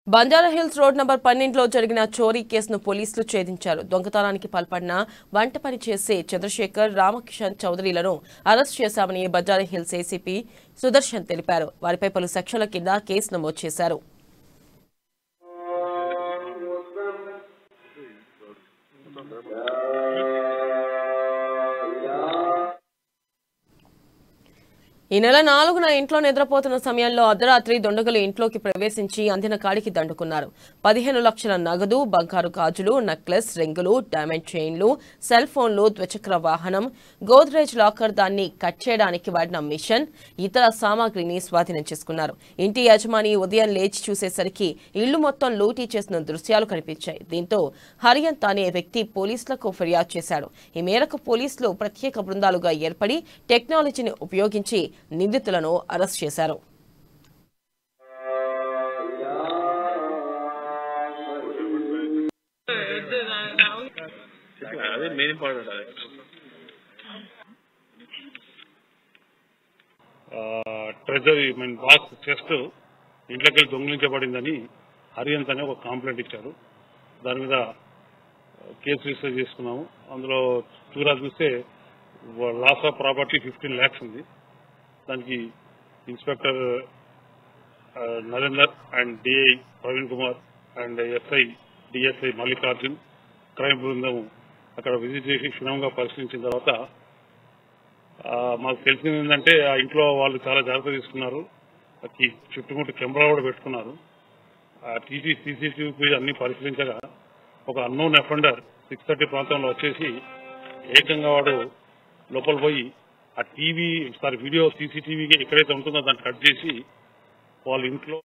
Banjara Hills road number పన్నెండులో జరిగిన చోరీ కేసును పోలీసులు ఛేదించారు దొంగతనానికి పాల్పడిన వంట పని చేసే చంద్రశేఖర్ రామకిషన్ చౌదరిలను అరెస్ట్ చేశామని బంజారాహిల్స్ ఏసీపీ సుదర్శన్ తెలిపారు వారిపై పలు సెక్షన్ల కింద కేసు నమోదు చేశారు ఈ నెల నాలుగున ఇంట్లో నిద్రపోతున్న సమయంలో అర్ధరాత్రి దొండగలు ఇంట్లోకి ప్రవేశించి అందిన కాడికి దండుకున్నారు పదిహేను లక్షల నగదు బంగారు గాజులు నెక్లెస్ రింగులు డైమండ్ చైన్లు సెల్ ఫోన్లు ద్విచక్ర వాహనం గోద్రేజ్ లాకర్ దాన్ని కట్ చేయడానికి వాడిన మిషన్ ఇతర సామాగ్రిని స్వాధీనం చేసుకున్నారు ఇంటి యజమాని ఉదయం లేచి చూసేసరికి ఇళ్లు మొత్తం లూటీ చేసిన దృశ్యాలు కనిపించాయి దీంతో హరియంత్ అనే వ్యక్తి పోలీసులకు ఫిర్యాదు చేశాడు ఈ మేరకు పోలీసులు ప్రత్యేక బృందాలుగా ఏర్పడి టెక్నాలజీని ఉపయోగించి నిందితులను అరెస్ట్ చేశారు అదే మెయిన్ ఇంపార్టెంట్ అది ట్రెజరీ మీన్ బాక్స్ చెస్ట్ ఇంట్లోకి వెళ్ళి దొంగిలించబడిందని హరియంత్ అనే ఒక కంప్లైంట్ ఇచ్చారు దాని మీద కేసు రిజిస్టర్ చేసుకున్నాము అందులో చూరా చూస్తే loss of property fifteen lakhs ఉంది దానికి ఇన్స్పెక్టర్ ఆ, Narender and DI Praveen Kumar and SI DSI Mallikarjun crime బృందం అక్కడ విజిట్ చేసి క్షుణ్ణంగా పరిశీలించిన తర్వాత ఆ, మాకు తెలిసింది ఏంటంటే ఆ ఇంట్లో వాళ్ళు చాలా జాగ్రత్త తీసుకున్నారు ఈ చుట్టుముట్టు కెమెరా కూడా పెట్టుకున్నారు ఆ టీసీ సీసీటీవీ అన్ని పరిశీలించగా ఒక అన్నోన్ అఫెండర్ సిక్స్ థర్టీ ప్రాంతంలో వచ్చేసి ఏకంగా వాడు లోపల పోయి ఆ టీవీ సారీ వీడియో సీసీటీవీ ఎక్కడైతే ఉంటుందో దాన్ని కట్ చేసి వాళ్ళ ఇంట్లో